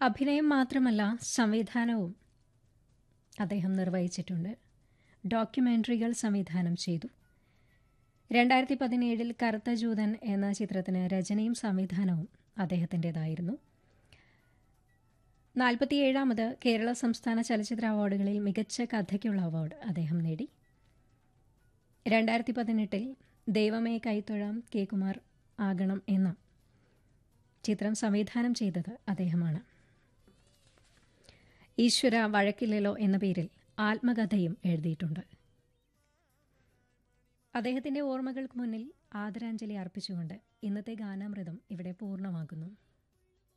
അഭിനയം മാത്രമല്ല സംവിധാനവും അദ്ദേഹം നിർവഹിച്ചിട്ടുണ്ട് ഡോക്യുമെൻ്ററികൾ സംവിധാനം ചെയ്തു രണ്ടായിരത്തി പതിനേഴിൽ കറുത്ത ജൂതൻ എന്ന ചിത്രത്തിന് രചനയും സംവിധാനവും അദ്ദേഹത്തിൻ്റെതായിരുന്നു നാൽപ്പത്തിയേഴാമത് കേരള സംസ്ഥാന ചലച്ചിത്ര അവാർഡുകളിൽ മികച്ച കഥയ്ക്കുള്ള അവാർഡ് അദ്ദേഹം നേടി രണ്ടായിരത്തി പതിനെട്ടിൽ ദൈവമേ കൈത്തൊഴാം കെ കുമാർ ആകണം എന്ന ചിത്രം സംവിധാനം ചെയ്തത് അദ്ദേഹമാണ് ഈശ്വര വഴക്കില്ലല്ലോ എന്ന പേരിൽ ആത്മകഥയും എഴുതിയിട്ടുണ്ട് അദ്ദേഹത്തിന്റെ ഓർമ്മകൾക്ക് മുന്നിൽ ആദരാഞ്ജലി അർപ്പിച്ചുകൊണ്ട് ഇന്നത്തെ ഗാനാമൃതം ഇവിടെ പൂർണ്ണമാകുന്നു